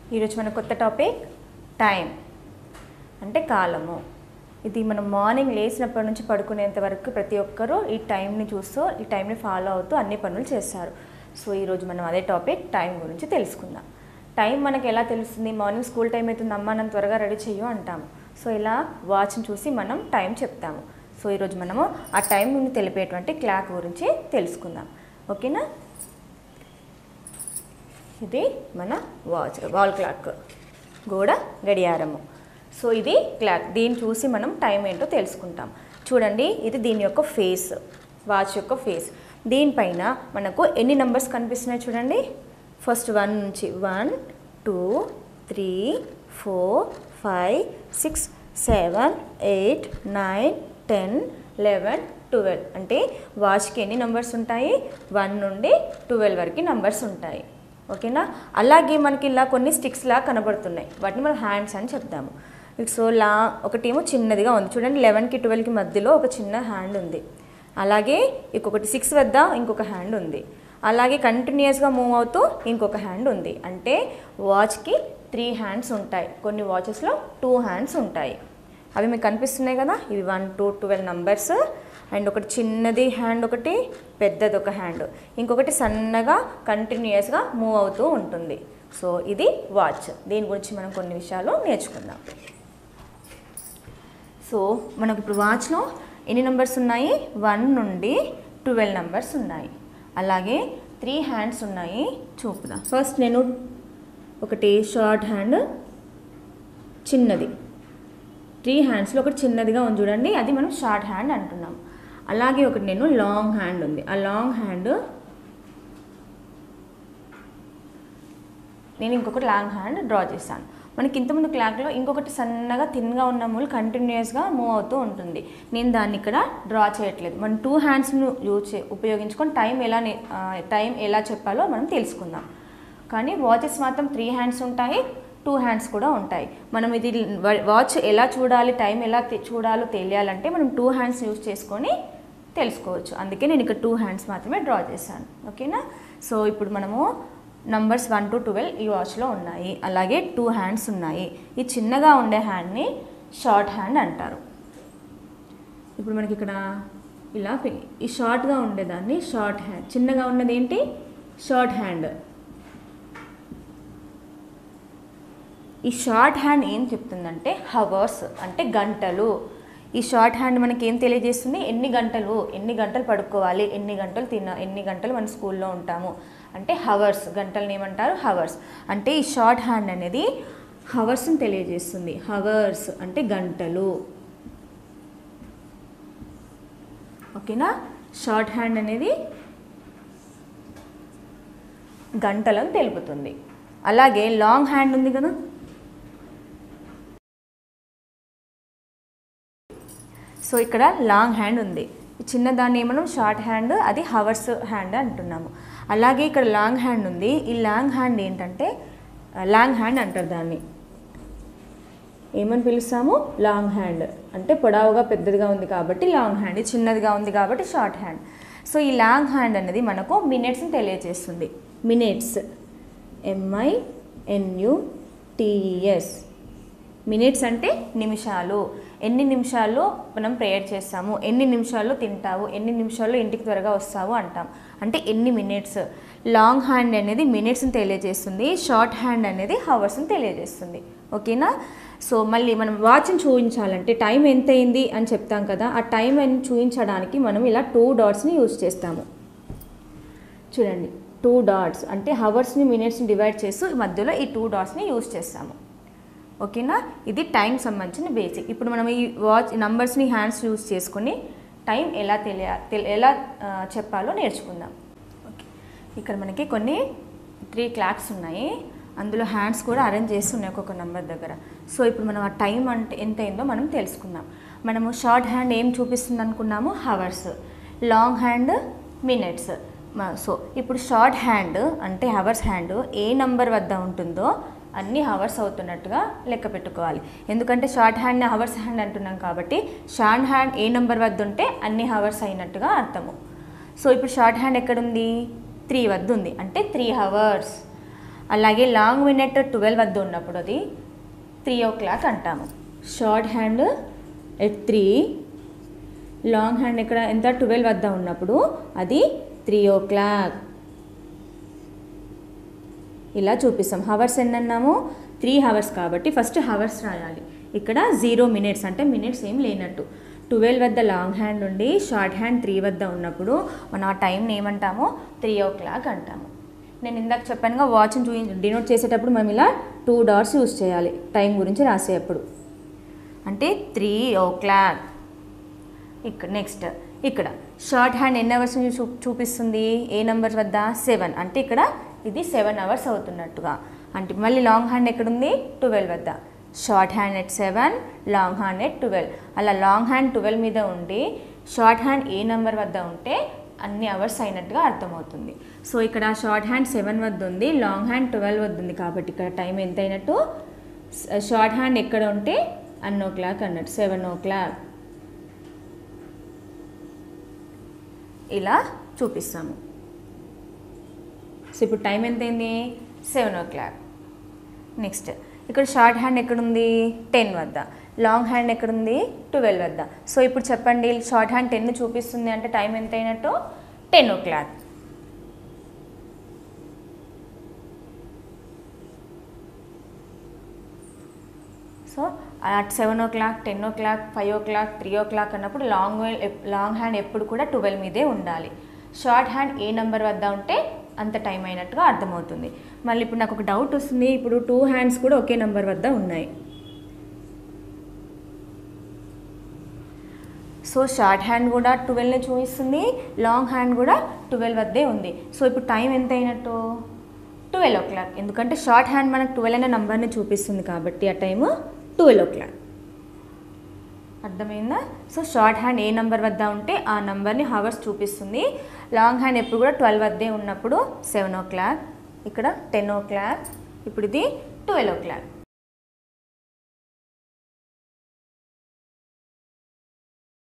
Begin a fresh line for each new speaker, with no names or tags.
ఈరోజు మన కొత్త టాపిక్ టైం అంటే కాలము ఇది మనం మార్నింగ్ లేచినప్పటి నుంచి పడుకునేంత వరకు ప్రతి ఒక్కరూ ఈ టైంని చూస్తూ ఈ టైంని ఫాలో అవుతూ అన్ని పనులు చేస్తారు సో ఈరోజు మనం అదే టాపిక్ టైం గురించి తెలుసుకుందాం టైం మనకి ఎలా తెలుస్తుంది మార్నింగ్ స్కూల్ టైం అవుతుంది అమ్మా నన్ను త్వరగా రెడీ చెయ్యు అంటాము సో ఇలా వాచ్ని చూసి మనం టైం చెప్తాము సో ఈరోజు మనము ఆ టైం తెలిపేటువంటి క్లాక్ గురించి తెలుసుకుందాం ఓకేనా ఇది మన వాచ్ వాల్ క్లాక్ గోడ గడియారము సో ఇది క్లాక్ దీన్ని చూసి మనం టైం ఏంటో తెలుసుకుంటాం చూడండి ఇది దీని యొక్క ఫేస్ వాచ్ యొక్క ఫేస్ దీనిపైన మనకు ఎన్ని నెంబర్స్ కనిపిస్తున్నాయి చూడండి ఫస్ట్ వన్ నుంచి one two three four five six seven eight nine ten eleven twelve అంటే వాచ్కి ఎన్ని నెంబర్స్ ఉంటాయి వన్ నుండి ట్వెల్వ్ వరకు నెంబర్స్ ఉంటాయి ఓకేనా అలాగే మనకి ఇలా కొన్ని స్టిక్స్ లా కనబడుతున్నాయి వాటిని మనం హ్యాండ్స్ అని చెప్తాము సో లా ఒకటేమో చిన్నదిగా ఉంది చూడండి లెవెన్కి ట్వెల్వ్కి మధ్యలో ఒక చిన్న హ్యాండ్ ఉంది అలాగే ఇంకొకటి సిక్స్ వద్ద ఇంకొక హ్యాండ్ ఉంది అలాగే కంటిన్యూస్గా మూవ్ అవుతూ ఇంకొక హ్యాండ్ ఉంది అంటే వాచ్కి త్రీ హ్యాండ్స్ ఉంటాయి కొన్ని వాచెస్లో టూ హ్యాండ్స్ ఉంటాయి అవి మీకు కనిపిస్తున్నాయి కదా ఇవి one two twelve numbers and ఒకటి చిన్నది హ్యాండ్ ఒకటి పెద్దది ఒక హ్యాండ్ ఇంకొకటి సన్నగా కంటిన్యూస్గా మూవ్ అవుతూ ఉంటుంది సో ఇది వాచ్ దీని గురించి మనం కొన్ని విషయాలు నేర్చుకుందాం సో మనకు ఇప్పుడు వాచ్లో ఎన్ని నెంబర్స్ ఉన్నాయి వన్ నుండి ట్వెల్వ్ నెంబర్స్ ఉన్నాయి అలాగే త్రీ హ్యాండ్స్ ఉన్నాయి చూపుదాం ఫస్ట్ నేను ఒకటి షార్ట్ హ్యాండ్ చిన్నది త్రీ హ్యాండ్స్లో ఒకటి చిన్నదిగా ఉంది చూడండి అది మనం షార్ట్ హ్యాండ్ అంటున్నాం అలాగే ఒకటి నేను లాంగ్ హ్యాండ్ ఉంది ఆ లాంగ్ హ్యాండ్ నేను ఇంకొకటి లాంగ్ హ్యాండ్ డ్రా చేశాను మనకి ఇంతకుముందు క్లాక్లో ఇంకొకటి సన్నగా తిన్గా ఉన్న మూలు కంటిన్యూస్గా మూవ్ అవుతూ ఉంటుంది నేను దాన్ని ఇక్కడ డ్రా చేయట్లేదు మనం టూ హ్యాండ్స్ను యూజ్ చే ఉపయోగించుకొని టైం ఎలా నే- ఆ, టైం ఎలా చెప్పాలో మనం తెలుసుకుందాం కానీ వాచెస్ మాత్రం త్రీ హ్యాండ్స్ ఉంటాయి టూ హ్యాండ్స్ కూడా ఉంటాయి మనం ఇది వా- వాచ్ ఎలా చూడాలి టైం ఎలా తె- చూడాలో తెలియాలంటే మనం టూ హ్యాండ్స్ యూజ్ చేసుకొని తెలుసుకోవచ్చు అందుకే నేను ఇక్కడ టూ హ్యాండ్స్ మాత్రమే డ్రా చేశాను ఓకేనా సో ఇప్పుడు మనము నంబర్స్ వన్ టు ట్వెల్వ్ ఈ వాచ్లో ఉన్నాయి అలాగే టూ హ్యాండ్స్ ఉన్నాయి ఈ చిన్నగా ఉండే హ్యాండ్ని షార్ట్ హ్యాండ్ అంటారు ఇప్పుడు మనకి ఇక్కడ ఇలా పి- ఈ షార్ట్గా ఉండేదాన్ని షార్ట్ హ్యాండ్ చిన్నగా ఉన్నది ఏంటి షార్ట్ హ్యాండ్ ఈ షార్ట్ హ్యాండ్ ఏం చెప్తుందంటే హవర్స్ అంటే గంటలు ఈ షార్ట్ హ్యాండ్ మనకి ఏం తెలియజేస్తుంది ఎన్ని గంటలు ఎన్ని గంటలు పడుకోవాలి ఎన్ని గంటలు తిన ఎన్ని గంటలు మన స్కూల్లో ఉంటాము అంటే హవర్స్ గంటలను ఏమంటారు హవర్స్ అంటే ఈ షార్ట్ హ్యాండ్ అనేది హవర్స్ని తెలియజేస్తుంది హవర్స్ అంటే గంటలు ఓకేనా షార్ట్ హ్యాండ్ అనేది గంటలను తెలుపుతుంది అలాగే లాంగ్ హ్యాండ్ ఉంది కదా సో ఇక్కడ లాంగ్ హ్యాండ్ ఉంది ఈ చిన్న దాన్ని మనం షార్ట్ హ్యాండ్ అది హవర్స్ హ్యాండ్ అంటున్నాము అలాగే ఇక్కడ లాంగ్ హ్యాండ్ ఉంది ఈ లాంగ్ హ్యాండ్ ఏంటంటే లాంగ్ హ్యాండ్ అంటారు దాన్ని ఏమని పిలుస్తాము లాంగ్ హ్యాండ్ అంటే పొడవుగా పెద్దదిగా ఉంది కాబట్టి లాంగ్ హ్యాండ్ ఇది చిన్నదిగా ఉంది కాబట్టి షార్ట్ హ్యాండ్ సో ఈ లాంగ్ హ్యాండ్ అనేది మనకు మినిట్స్ని తెలియజేస్తుంది minutes M I N U T E S minutes అంటే నిమిషాలు ఎన్ని నిమిషాల్లో మనం ప్రేయర్ చేస్తాము ఎన్ని నిమిషాల్లో తింటావు ఎన్ని నిమిషాల్లో ఇంటికి త్వరగా వస్తావు అంటాం అంటే ఎన్ని మినిట్స్ లాంగ్ హ్యాండ్ అనేది మినిట్స్ని తెలియజేస్తుంది షార్ట్ హ్యాండ్ అనేది హవర్స్ని తెలియజేస్తుంది ఓకేనా సో మళ్ళీ మనం వాచ్ని చూపించాలంటే టైం ఎంత అయింది అని చెప్తాం కదా ఆ టైం అని చూపించడానికి మనం ఇలా టూ డాట్స్ని యూజ్ చేస్తాము చూడండి టూ డాట్స్ అంటే హవర్స్ని మినిట్స్ని డివైడ్ చేస్తూ ఈ మధ్యలో ఈ టూ డాట్స్ని యూజ్ చేస్తాము ఓకేనా ఇది టైం సంబంధించిన బేసిక్ ఇప్పుడు మనం ఈ వాచ్ నంబర్స్ని హ్యాండ్స్ యూజ్ చేసుకొని టైం ఎలా తెలియ తెల్- ఎలా ఆ, చెప్పాలో నేర్చుకుందాం ఓకే ఇక్కడ మనకి కొన్ని త్రీ క్లాక్స్ ఉన్నాయి అందులో హ్యాండ్స్ కూడా అరేంజ్ చేసి ఉన్నాయి ఒక్కొక్క నెంబర్ దగ్గర సో ఇప్పుడు మనం ఆ టైం అంటే ఎంత అయిందో మనం తెలుసుకుందాం మనము షార్ట్ హ్యాండ్ ఏం చూపిస్తుంది అనుకున్నాము hours long hand minutes so ఇప్పుడు షార్ట్ హ్యాండ్ అంటే హవర్స్ హ్యాండ్ ఏ నంబర్ వద్ద ఉంటుందో అన్ని హవర్స్ అవుతున్నట్టుగా లెక్క పెట్టుకోవాలి ఎందుకంటే షార్ట్ హ్యాండ్ హవర్స్ హ్యాండ్ అంటున్నాం కాబట్టి షార్ట్ హ్యాండ్ ఏ నెంబర్ వద్ద ఉంటే అన్ని హవర్స్ అయినట్టుగా అర్థము సో ఇప్పుడు షార్ట్ హ్యాండ్ ఎక్కడుంది త్రీ వద్ద ఉంది అంటే త్రీ హవర్స్ అలాగే లాంగ్ మినిట్ ట్వెల్వ్ వద్ద ఉన్నప్పుడు అది త్రీ ఓ క్లాక్ అంటాము short hand at three long hand ఇక్కడ ఎంత ట్వెల్వ్ వద్ద ఉన్నప్పుడు అది త్రీ ఓ క్లాక్ ఇలా చూపిస్తాం హవర్స్ ఎన్ని అన్నాము త్రీ హవర్స్ కాబట్టి ఫస్ట్ హవర్స్ రాయాలి ఇక్కడ జీరో మినిట్స్ అంటే మినిట్స్ ఏం లేనట్టు ట్వెల్వ్ వద్ద లాంగ్ హ్యాండ్ ఉండి షార్ట్ హ్యాండ్ త్రీ వద్ద ఉన్నప్పుడు మనం ఆ టైంని ఏమంటాము త్రీ ఓ క్లాక్ అంటాము నేను ఇందాక చెప్పానుగా వాచ్ని చూయి డినోట్ చేసేటప్పుడు మనం ఇలా టూ డాట్స్ యూస్ చేయాలి టైం గురించి రాసేటప్పుడు అంటే త్రీ ఓ క్లాక్ ఇక్కడ నెక్స్ట్ ఇక్కడ షార్ట్ హ్యాండ్ ఎన్ని అవర్స్ చూ చూపిస్తుంది ఏ నెంబర్ వద్ద సెవెన్ అంటే ఇక్కడ ఇది సెవెన్ అవర్స్ అవుతున్నట్టుగా అంటే మళ్ళీ లాంగ్ హ్యాండ్ ఎక్కడుంది ట్వెల్వ్ వద్ద short hand at seven long hand at twelve అలా లాంగ్ హ్యాండ్ ట్వెల్వ్ మీద ఉండి షార్ట్ హ్యాండ్ ఏ నెంబర్ వద్ద ఉంటే అన్ని అవర్స్ అయినట్టుగా అర్థమవుతుంది సో ఇక్కడ షార్ట్ హ్యాండ్ సెవెన్ వద్ద ఉంది లాంగ్ హ్యాండ్ ట్వెల్వ్ వద్ద ఉంది కాబట్టి ఇక్కడ టైం ఎంత అయినట్టు షార్ట్ హ్యాండ్ ఎక్కడ ఉంటే అన్ ఓ క్లాక్ అన్నట్టు సెవెన్ ఓ క్లాక్ ఇలా చూపిస్తాము సో ఇప్పుడు టైం ఎంత అయింది సెవెన్ ఓ క్లాక్ నెక్స్ట్ ఇక్కడ షార్ట్ హ్యాండ్ ఎక్కడుంది టెన్ వద్ద లాంగ్ హ్యాండ్ ఎక్కడుంది ట్వెల్వ్ వద్ద సో ఇప్పుడు చెప్పండి షార్ట్ హ్యాండ్ టెన్ చూపిస్తుంది అంటే టైం ఎంత అయినట్టు ten o'clock so at seven o'clock ten o'clock five o'clock three o'clock అన్నప్పుడు లాంగ్ లాంగ్ హ్యాండ్ ఎప్పుడు కూడా ట్వెల్వ్ మీదే ఉండాలి షార్ట్ హ్యాండ్ ఏ నెంబర్ వద్ద ఉంటే అంత టైం అయినట్టుగా అర్థమవుతుంది మళ్ళీ ఇప్పుడు నాకు ఒక డౌట్ వస్తుంది ఇప్పుడు టూ హ్యాండ్స్ కూడా ఒకే నెంబర్ వద్ద ఉన్నాయి సో షార్ట్ హ్యాండ్ కూడా ట్వెల్వ్ని చూపిస్తుంది లాంగ్ హ్యాండ్ కూడా ట్వెల్వ్ వద్దే ఉంది సో ఇప్పుడు టైం ఎంత అయినట్టు ట్వెల్వ్ ఓ క్లాక్ ఎందుకంటే షార్ట్ హ్యాండ్ మనకు ట్వెల్వ్ అనే నెంబర్ని చూపిస్తుంది కాబట్టి ఆ టైము ట్వెల్వ్ ఓ క్లాక్ అర్థమైందా సో షార్ట్ హ్యాండ్ ఏ నెంబర్ వద్ద ఉంటే ఆ నెంబర్ని హవర్స్ చూపిస్తుంది లాంగ్ హ్యాండ్ ఎప్పుడు కూడా ట్వెల్వ్ వద్దే ఉన్నప్పుడు సెవెన్ ఓ క్లాక్ ఇక్కడ టెన్ ఓ క్లాక్ ఇప్పుడు ఇది ట్వెల్వ్ ఓ క్లాక్